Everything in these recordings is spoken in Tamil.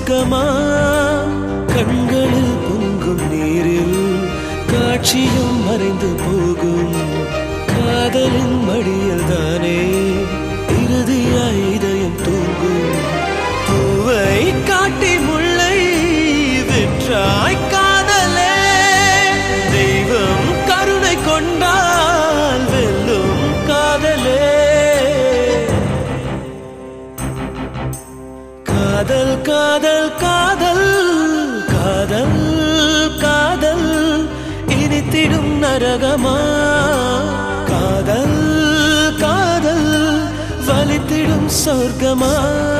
சொர்க்கமா கண்களில் பொங்கும் நீரில் காட்சியும் மறைந்து போகும் காதலின் மடியில் தானே இறுதியாய் இதயம் தூங்கும் பூவை காட்டி முல்லை விற்றாய் காதலே தெய்வம் கருணை கொண்டால் வெல்லும் காதலே காதல் காதல் காதல் காதல் காதல் இனித்திடும் நரகமா காதல் காதல் வலித்திடும் சொர்க்கமா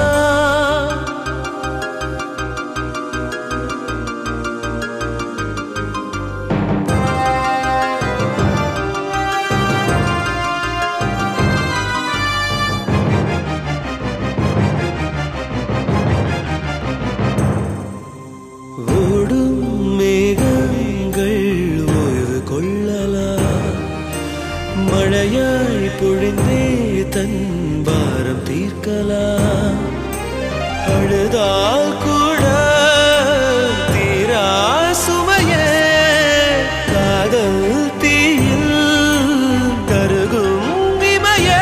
ஓடும் மேகங்கள் ஓய்வு கொள்ளலாம் மழையாய் பொழிந்தே தன் பாரம் தீர்க்கலாம் அழுதால் கூட தீரா சுமையே காதல் தீயில் கருகும் இமையே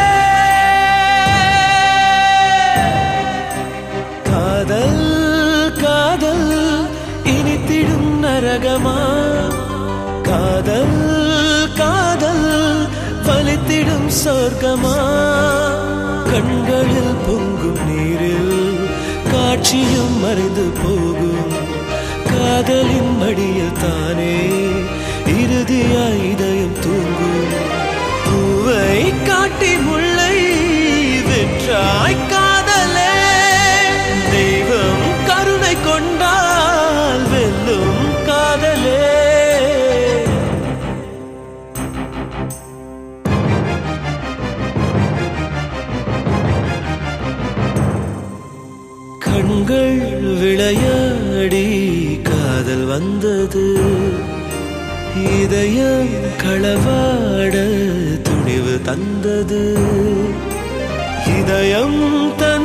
காதல் காதல் இனித்திடும் நரகமா காதல் காதல் வலித்திடும் சொர்க்கமா கண்களில் பொங்கும் நீரில் காட்சியும் மறைந்து போகும் காதலின் மடியில் தானே இறுதியாய் இதயம் தூங்கும் பூவை காட்டி முல்லை விற்றாய் காதலே தெய்வம் கருணை கொண்டால் வெல்லும் காதலே கண்கள் விளையாடி காதல் வந்தது இதயம் களவாட துணிவு தந்தது இதயம் த